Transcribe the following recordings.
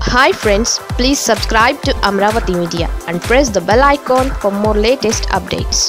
hi friends please subscribe to Amaravati media and press the bell icon for more latest updates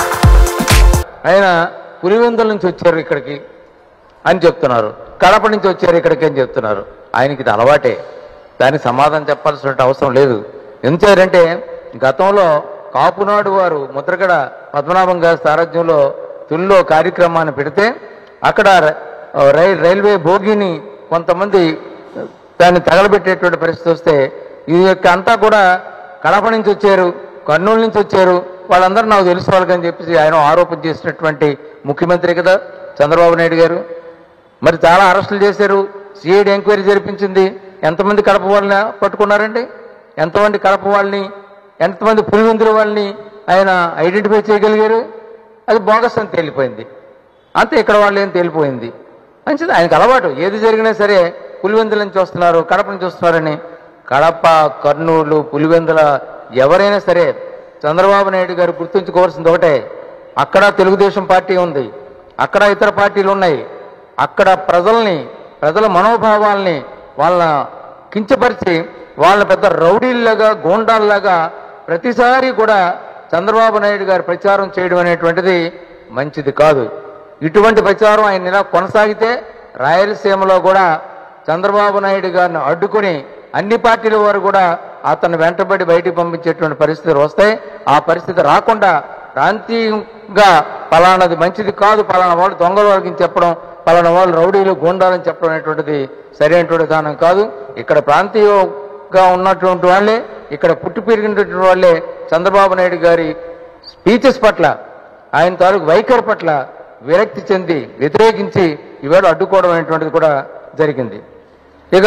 ఆయన పులివెందుల నుంచి వచ్చారు ఇక్కడికి అని చెప్తున్నారు కడప నుంచి వచ్చారు ఇక్కడికి అని చెప్తున్నారు ఆయనకి ఇది అలవాటే దానికి సమాధానం చెప్పాల్సిన అవసరం లేదు ఎందుకంటే గతంలో కాపునాడు వారు ముద్రగడ పద్మనాభం గారి సారథ్యంలో తుల్లో కార్యక్రమాన్ని పెడితే అక్కడ రైల్ రైల్వే భోగిని కొంతమంది దాన్ని తగలబెట్టేటువంటి పరిస్థితి వస్తే ఈ యొక్క అంతా కూడా కడప నుంచి వచ్చారు కర్నూలు నుంచి వచ్చారు వాళ్ళందరూ నాకు తెలుసు వాళ్ళకని చెప్పేసి ఆయన ఆరోపణ చేసినటువంటి ముఖ్యమంత్రి కదా చంద్రబాబు నాయుడు గారు మరి చాలా అరెస్టులు చేశారు సిఐడి ఎంక్వైరీ జరిపించింది ఎంతమంది కడప వాళ్ళని పట్టుకున్నారండి ఎంతమంది కడప వాళ్ళని ఎంతమంది పులివెందుల వాళ్ళని ఆయన ఐడెంటిఫై చేయగలిగారు అది బోగస్ అని తేలిపోయింది అంతే ఇక్కడ వాళ్ళు ఏం తేలిపోయింది మంచిది ఆయనకు అలవాటు ఏది జరిగినా సరే పులివెందుల నుంచి వస్తున్నారు కడప నుంచి వస్తున్నారని కడప కర్నూలు పులివెందుల ఎవరైనా సరే చంద్రబాబు నాయుడు గారు గుర్తుంచుకోవాల్సింది ఒకటే అక్కడ తెలుగుదేశం పార్టీ ఉంది అక్కడ ఇతర పార్టీలు ఉన్నాయి అక్కడ ప్రజల్ని ప్రజల మనోభావాల్ని వాళ్ళ కించపరిచి వాళ్ళ పెద్ద రౌడీల్లాగా గోండాల్లాగా ప్రతిసారి కూడా చంద్రబాబు నాయుడు గారు ప్రచారం చేయడం అనేటువంటిది మంచిది కాదు ఇటువంటి ప్రచారం ఆయన ఇలా కొనసాగితే రాయలసీమలో కూడా చంద్రబాబు నాయుడు గారిని అడ్డుకుని అన్ని పార్టీల వారు కూడా అతను వెంటబడి బయటికి పంపించేటువంటి పరిస్థితులు వస్తాయి ఆ పరిస్థితి రాకుండా ప్రాంతీయంగా పలానాది మంచిది కాదు పలానా వాళ్ళు దొంగల వాళ్ళకి చెప్పడం పలానా వాళ్ళు రౌడీలు గూండాలని చెప్పడం అనేటువంటిది సరైనటువంటి విధానం కాదు ఇక్కడ ప్రాంతీయంగా ఉన్నటువంటి వాళ్ళే ఇక్కడ పుట్టి పెరిగినటువంటి వాళ్ళే చంద్రబాబు నాయుడు గారి స్పీచెస్ పట్ల ఆయన తాలూకు వైఖరి పట్ల విరక్తి చెంది వ్యతిరేకించి ఈవేళ అడ్డుకోవడం అనేటువంటిది కూడా జరిగింది ఇక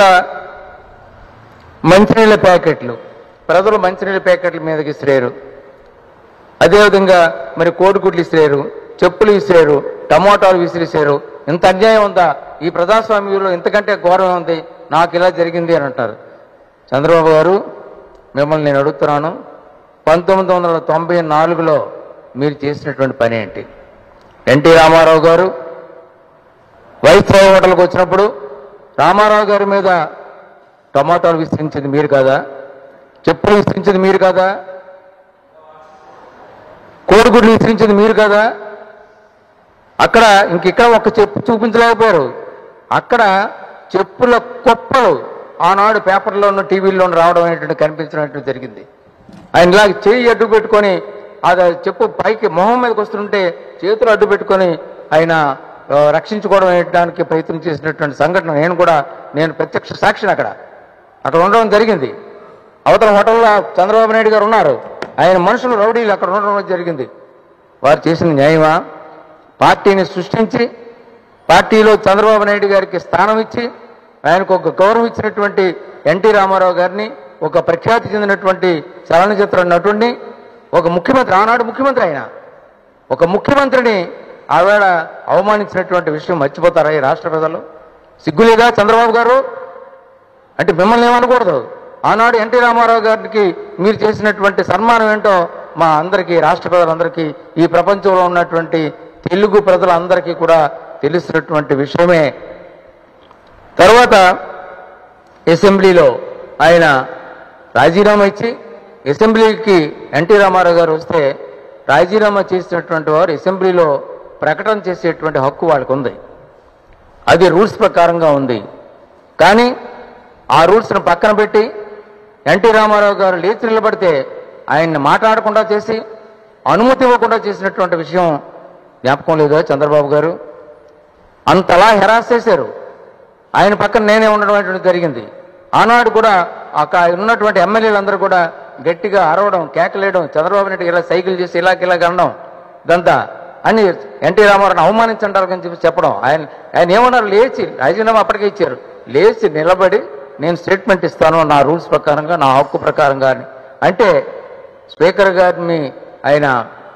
మంచినీళ్ళ ప్యాకెట్లు ప్రజలు మంచినీళ్ళ ప్యాకెట్ల మీదకి ఇసిరేరు అదేవిధంగా మరి కోడిగుడ్లు ఇసిరేరు చెప్పులు ఇసిరేరు టమోటాలు విసిరేసారు ఇంత అన్యాయం ఉందా ఈ ప్రజాస్వామ్యంలో ఇంతకంటే ఘోరం ఉంది నాకు ఇలా జరిగింది అని అంటారు చంద్రబాబు గారు మిమ్మల్ని నేను అడుగుతున్నాను పంతొమ్మిది వందల తొంభై నాలుగులో మీరు చేసినటువంటి పని ఏంటి ఎన్టీ రామారావు గారు వైస్రాయ్ హోటల్కి వచ్చినప్పుడు రామారావు గారి మీద టమాటాలు విస్తరించింది మీరు కాదా చెప్పులు విస్తరించింది మీరు కాదా కోడిగుడ్లు విసిరించింది మీరు కదా అక్కడ ఇంక ఇక్కడ ఒక్క చెప్పు చూపించలేకపోయారు అక్కడ చెప్పుల కుప్పలు ఆనాడు పేపర్లోనూ టీవీల్లోనూ రావడం అనేటువంటి కనిపించినట్టు జరిగింది ఆయన ఇలాగ చేయి అడ్డు పెట్టుకొని అది చెప్పు పైకి మొహం మీదకి వస్తుంటే చేతులు అడ్డు పెట్టుకొని ఆయన ఆ, రక్షించుకోవడం అనేటానికి ప్రయత్నం చేసినటువంటి సంఘటన నేను కూడా నేను ప్రత్యక్ష సాక్షిని అక్కడ అక్కడ ఉండడం జరిగింది అవతల హోటల్లో చంద్రబాబు నాయుడు గారు ఉన్నారు ఆయన మనుషులు రౌడీలు అక్కడ ఉండడం జరిగింది వారు చేసిన న్యాయమా పార్టీని సృష్టించి పార్టీలో చంద్రబాబు నాయుడు గారికి స్థానం ఇచ్చి ఆయనకు ఒక గౌరవం ఇచ్చినటువంటి ఎన్టీ రామారావు గారిని ఒక ప్రఖ్యాతి చెందినటువంటి చలనచిత్ర నటుడిని ఒక ముఖ్యమంత్రి ఆనాడు ముఖ్యమంత్రి ఆయన ఒక ముఖ్యమంత్రిని ఆవేళ అవమానించినటువంటి విషయం మర్చిపోతారా ఈ రాష్ట్ర ప్రజలు సిగ్గులేదా చంద్రబాబు గారు అంటే మిమ్మల్ని ఏమనకూడదు ఆనాడు ఎన్టీ రామారావు గారికి మీరు చేసినటువంటి సన్మానం ఏంటో మా అందరికీ రాష్ట్ర ప్రజలందరికీ ఈ ప్రపంచంలో ఉన్నటువంటి తెలుగు ప్రజలందరికీ కూడా తెలిసినటువంటి విషయమే తర్వాత అసెంబ్లీలో ఆయన రాజీనామా ఇచ్చి అసెంబ్లీకి ఎన్టీ రామారావు గారు వస్తే రాజీనామా చేసినటువంటి వారు అసెంబ్లీలో ప్రకటన చేసేటువంటి హక్కు వాళ్ళకు ఉంది అది రూల్స్ ప్రకారంగా ఉంది కానీ ఆ రూల్స్ను పక్కన పెట్టి ఎన్టీ రామారావు గారు లేచి నిలబడితే ఆయన్ని మాట్లాడకుండా చేసి అనుమతి ఇవ్వకుండా చేసినటువంటి విషయం జ్ఞాపకం లేదా చంద్రబాబు గారు అంతలా హెరాస్ చేశారు ఆయన పక్కన నేనే ఉండడం అనేటువంటి జరిగింది ఆనాడు కూడా అక్కడ ఉన్నటువంటి ఎమ్మెల్యేలందరూ కూడా గట్టిగా అరవడం కేకలేయడం చంద్రబాబు నాయుడు ఇలా సైకిల్ చేసి ఇలాగ ఇలాగ అనడం ఇదంతా అని ఎన్టీ రామారావుని అవమానించంటారని చెప్పి చెప్పడం ఆయన ఆయన ఏమన్నారు లేచి రాజీనామా అప్పటికే ఇచ్చారు లేచి నిలబడి నేను స్టేట్మెంట్ ఇస్తాను నా రూల్స్ ప్రకారంగా నా హక్కు ప్రకారంగా అని అంటే స్పీకర్ గారిని ఆయన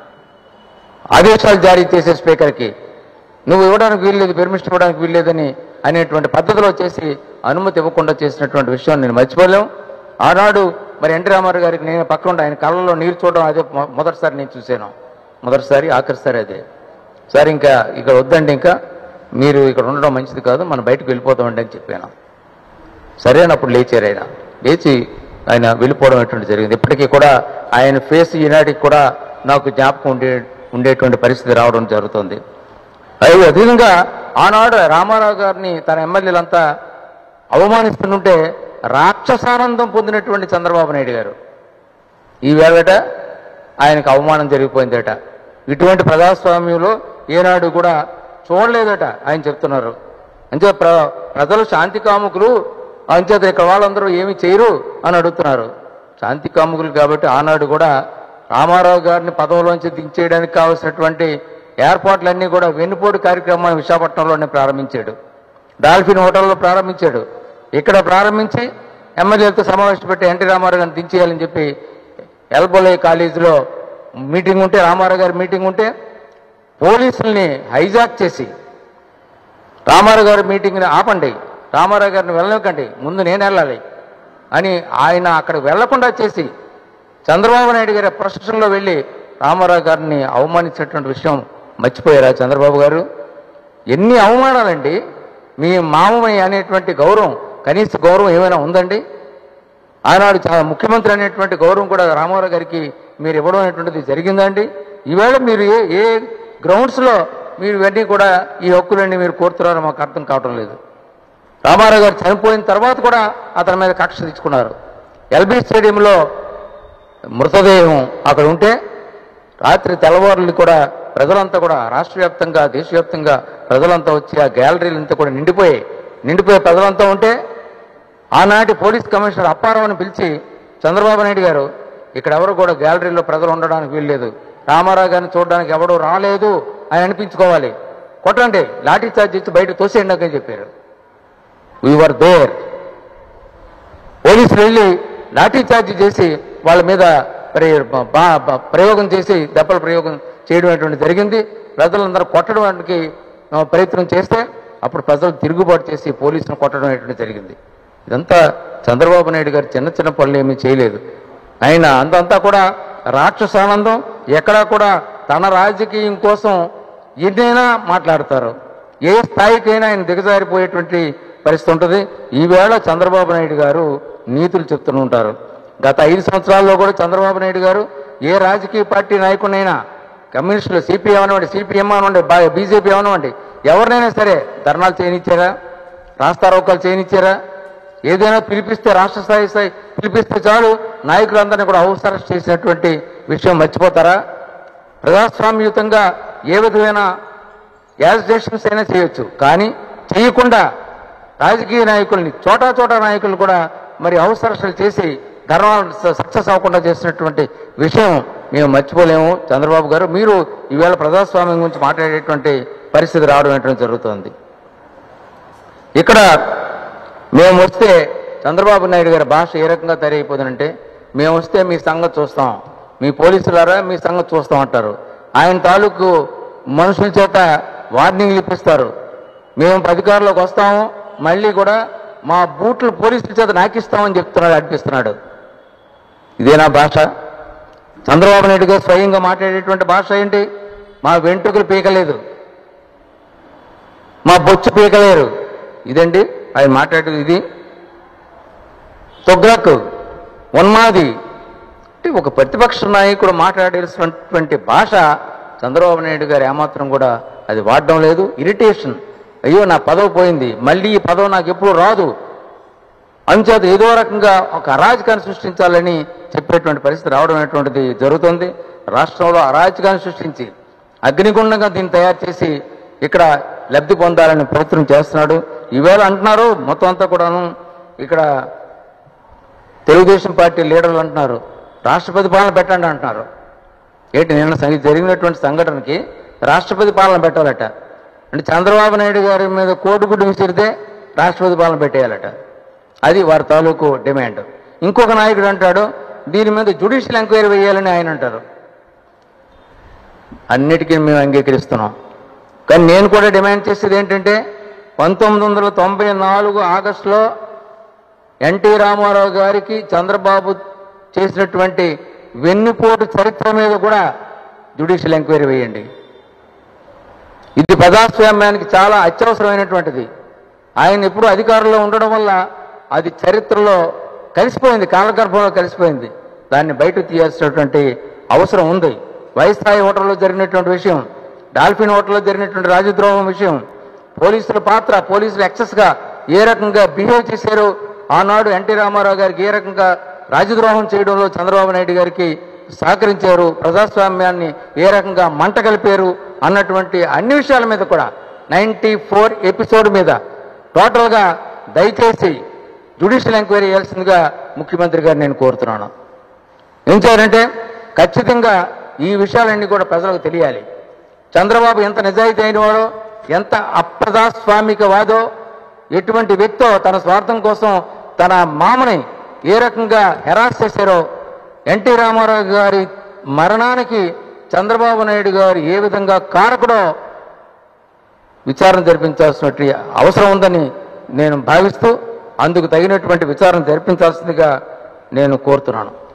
ఆదేశాలు జారీ చేసే స్పీకర్కి నువ్వు ఇవ్వడానికి వీల్లేదు పెర్మిషన్ ఇవ్వడానికి వీల్లేదని అనేటువంటి పద్ధతిలో చేసి అనుమతి ఇవ్వకుండా చేసినటువంటి విషయం నేను మర్చిపోలేం ఆనాడు మరి ఎన్టీ రామారావు గారికి నేను పక్కన ఉండి ఆయన కళ్ళలో నీరు చూడడం అదే మొ- మొదటిసారి నేను చూశాను మొదటిసారి ఆఖరిసారి అదే సార్ ఇంకా ఇక్కడ వద్దండి ఇంకా మీరు ఇక్కడ ఉండడం మంచిది కాదు మనం బయటకు వెళ్ళిపోతామండి అని చెప్పాను సరేనప్పుడు లేచారు ఆయన లేచి ఆయన వెళ్ళిపోవడం అటువంటి జరిగింది ఇప్పటికీ కూడా ఆయన ఫేస్ ఈనాటికి కూడా నాకు జ్ఞాపకం ఉండే ఉండేటువంటి పరిస్థితి రావడం జరుగుతుంది అదే అదేవిధంగా ఆనాడు రామారావు గారిని తన ఎమ్మెల్యేలంతా అవమానిస్తుంటే రాక్షసానందం పొందినటువంటి చంద్రబాబు నాయుడు గారు ఈవేళట ఆయనకు అవమానం జరిగిపోయిందట ఇటువంటి ప్రజాస్వామ్యంలో ఏనాడు కూడా చూడలేదట ఆయన చెప్తున్నారు అంతే ప్ర ప్రజలు శాంతి కాముకులు అంచేత ఇక్కడ వాళ్ళందరూ ఏమి చేయరు అని అడుగుతున్నారు శాంతి కాముకులు కాబట్టి ఆనాడు కూడా రామారావు గారిని పదవిలోంచి దించేయడానికి కావాల్సినటువంటి ఏర్పాట్లన్నీ కూడా వెన్నుపోటు కార్యక్రమాన్ని విశాఖపట్నంలోనే ప్రారంభించాడు డాల్ఫిన్ హోటల్లో ప్రారంభించాడు ఇక్కడ ప్రారంభించి ఎమ్మెల్యేలతో సమావేశం పెట్టి ఎన్టీ రామారావు గారిని దించేయాలని చెప్పి ఎల్బోలే కాలేజీలో మీటింగ్ ఉంటే రామారావు గారి మీటింగ్ ఉంటే పోలీసుల్ని హైజాక్ చేసి రామారావు గారి మీటింగ్ని ఆపండి రామారావు గారిని వెళ్ళకండి ముందు నేను వెళ్ళాలి అని ఆయన అక్కడ వెళ్లకుండా చేసి చంద్రబాబు నాయుడు గారి ప్రొసెషన్లో వెళ్ళి రామారావు గారిని అవమానించినటువంటి విషయం మర్చిపోయారా చంద్రబాబు గారు ఎన్ని అవమానాలండి మీ మామయ్య అనేటువంటి గౌరవం కనీస గౌరవం ఏమైనా ఉందండి ఆనాడు చాలా ముఖ్యమంత్రి అనేటువంటి గౌరవం కూడా రామారావు గారికి మీరు ఇవ్వడం అనేటువంటిది జరిగిందండి ఈవేళ మీరు ఏ ఏ గ్రౌండ్స్లో మీరు ఇవన్నీ కూడా ఈ హక్కులన్నీ మీరు కోరుతున్నారో మాకు అర్థం కావడం లేదు రామారావు గారు చనిపోయిన తర్వాత కూడా అతని మీద కక్ష తెచ్చుకున్నారు ఎల్బీ స్టేడియంలో మృతదేహం అక్కడ ఉంటే రాత్రి తెల్లవారులు కూడా ప్రజలంతా కూడా రాష్ట్ర వ్యాప్తంగా దేశవ్యాప్తంగా ప్రజలంతా వచ్చి ఆ గ్యాలరీలంతా కూడా నిండిపోయాయి నిండిపోయే ప్రజలంతా ఉంటే ఆనాటి పోలీస్ కమిషనర్ అప్పారావుని పిలిచి చంద్రబాబు నాయుడు గారు ఇక్కడ ఎవరు కూడా గ్యాలరీలో ప్రజలు ఉండడానికి వీల్లేదు రామారావు గారిని చూడడానికి ఎవడు రాలేదు అని అనిపించుకోవాలి కొట్టండి లాఠీ చార్జ్ ఇచ్చి బయట తోసేయండి అని చెప్పారు వీఆర్ దేర్ పోలీసులు వెళ్ళి లాఠీ చార్జ్ చేసి వాళ్ళ మీద మరి బా- బా- ప్రయోగం చేసి దెబ్బల ప్రయోగం చేయడం అటువంటి జరిగింది ప్రజలందరూ కొట్టడానికి ఆ, ప్రయత్నం చేస్తే అప్పుడు ప్రజలు తిరుగుబాటు చేసి పోలీసును కొట్టడం అనేటువంటి జరిగింది ఇదంతా చంద్రబాబు నాయుడు గారు చిన్న చిన్న పనులు ఏమీ చేయలేదు ఆయన అంతంతా కూడా రాక్షసానందం ఎక్కడా కూడా తన రాజకీయం కోసం ఎన్నైనా మాట్లాడతారు ఏ స్థాయికైనా ఆయన దిగజారిపోయేటువంటి పరిస్థితి ఉంటుంది ఈవేళ చంద్రబాబు నాయుడు గారు నీతులు చెప్తూ ఉంటారు గత ఐదు సంవత్సరాల్లో కూడా చంద్రబాబు నాయుడు గారు ఏ రాజకీయ పార్టీ నాయకుడినైనా కమ్యూనిస్టులు సిపిఎం అవనివ్వండి సిపిఎం అవనివ్వండి బా- బీజేపీ అవనివ్వండి ఎవరినైనా సరే ధర్నాలు చేయనిచ్చారా రాస్తారోకాలు చేయనిచ్చారా ఏదైనా పిలిపిస్తే రాష్ట్ర స్థాయి స్థాయి పిలిపిస్తే చాలు నాయకులందరినీ కూడా హౌస్ అరెస్ట్ చేసినటువంటి విషయం మర్చిపోతారా ప్రజాస్వామ్యయుతంగా ఏ విధమైన యాజిటేషన్స్ అయినా చేయొచ్చు కానీ చేయకుండా రాజకీయ నాయకుల్ని చోటా చోటా నాయకులు కూడా మరి హౌస్ అరెస్టులు చేసి ధర్నాలు సక్సెస్ అవ్వకుండా చేసినటువంటి విషయం మేము మర్చిపోలేము చంద్రబాబు గారు మీరు ఈవేళ ప్రజాస్వామ్యం గురించి మాట్లాడేటువంటి పరిస్థితి రావడం ఏంటంటే జరుగుతోంది ఇక్కడ మేము వస్తే చంద్రబాబు నాయుడు గారి భాష ఏ రకంగా తయారైపోతుందంటే మేము వస్తే మీ సంగతి చూస్తాం మీ పోలీసులారా మీ సంగతి చూస్తాం అంటారు ఆయన తాలూకు మనుషుల చేత వార్నింగ్లు ఇప్పిస్తారు మేము అధికారంలోకి వస్తాము మళ్ళీ కూడా మా బూట్లు పోలీసుల చేత నాకిస్తామని చెప్తున్నాడు అనిపిస్తున్నాడు ఇదేనా భాష చంద్రబాబు నాయుడు గారు స్వయంగా మాట్లాడేటువంటి భాష ఏంటి మా వెంట్రుకలు పీకలేదు మా బొచ్చు పీకలేరు ఇదండి ఆయన మాట్లాడేది ఇది తొగ్రకు ఉన్మాది అంటే ఒక ప్రతిపక్ష నాయకుడు మాట్లాడేసినటువంటి భాష చంద్రబాబు నాయుడు గారు ఏమాత్రం కూడా అది వాడడం లేదు ఇరిటేషన్ అయ్యో నా పదవి పోయింది మళ్ళీ ఈ పదవి నాకు ఎప్పుడు రాదు అంచేత ఏదో రకంగా ఒక అరాజకాన్ని సృష్టించాలని చెప్పేటువంటి పరిస్థితి రావడం అనేటువంటిది జరుగుతుంది రాష్ట్రంలో అరాజకాన్ని సృష్టించి అగ్నిగుండంగా దీన్ని తయారు చేసి ఇక్కడ లబ్ధి పొందాలని ప్రయత్నం చేస్తున్నాడు ఈవేళ అంటున్నారు మొత్తం అంతా కూడాను ఇక్కడ తెలుగుదేశం పార్టీ లీడర్లు అంటున్నారు రాష్ట్రపతి పాలన పెట్టండి అంటున్నారు ఏంటి నిన్న సంగ- జరిగినటువంటి సంఘటనకి రాష్ట్రపతి పాలన పెట్టాలట అంటే చంద్రబాబు నాయుడు గారి మీద కోడిగుడ్డు విసిరితే రాష్ట్రపతి పాలన పెట్టేయాలట అది వారి తాలూకు డిమాండ్ ఇంకొక నాయకుడు అంటాడు దీని మీద జ్యుడిషియల్ ఎంక్వైరీ వేయాలని ఆయన అంటారు అన్నిటికీ మేము అంగీకరిస్తున్నాం కానీ నేను కూడా డిమాండ్ చేసేది ఏంటంటే పంతొమ్మిది వందల తొంభై నాలుగు ఆగస్టులో ఎన్టీ రామారావు గారికి చంద్రబాబు చేసినటువంటి వెన్నుపోటు చరిత్ర మీద కూడా జ్యుడిషియల్ ఎంక్వైరీ వేయండి ఇది ప్రజాస్వామ్యానికి చాలా అత్యవసరమైనటువంటిది ఆయన ఎప్పుడు అధికారంలో ఉండడం వల్ల అది చరిత్రలో కలిసిపోయింది కాలగర్భంలో కలిసిపోయింది దాన్ని బయటకు తీయాల్సినటువంటి అవసరం ఉంది వైస్థాయి హోటల్లో జరిగినటువంటి విషయం డాల్ఫిన్ హోటల్లో జరిగినటువంటి రాజద్రోహం విషయం పోలీసుల పాత్ర పోలీసులు ఎక్సెస్గా ఏ రకంగా బిహేవ్ చేశారో ఆనాడు ఎన్టీ రామారావు గారికి ఏ రకంగా రాజద్రోహం చేయడంలో చంద్రబాబు నాయుడు గారికి సహకరించారు ప్రజాస్వామ్యాన్ని ఏ రకంగా మంట కలిపారు అన్నటువంటి అన్ని విషయాల మీద కూడా నైంటీ ఫోర్ ఎపిసోడ్ మీద టోటల్గా దయచేసి జ్యుడిషియల్ ఎంక్వైరీ చేయాల్సిందిగా ముఖ్యమంత్రి గారు నేను కోరుతున్నాను ఏం చేయాలంటే ఖచ్చితంగా ఈ విషయాలన్నీ కూడా ప్రజలకు తెలియాలి చంద్రబాబు ఎంత నిజాయితీ అయినవాడో ఎంత అప్రజాస్వామికవాదో ఎటువంటి వ్యక్తో తన స్వార్థం కోసం తన మామని ఏ రకంగా హెరాస్ చేశారో ఎన్టీ రామారావు గారి మరణానికి చంద్రబాబు నాయుడు గారు ఏ విధంగా కారకుడో విచారణ జరిపించాల్సినటువంటి అవసరం ఉందని నేను భావిస్తూ అందుకు తగినటువంటి విచారణ జరిపించాల్సిందిగా నేను కోరుతున్నాను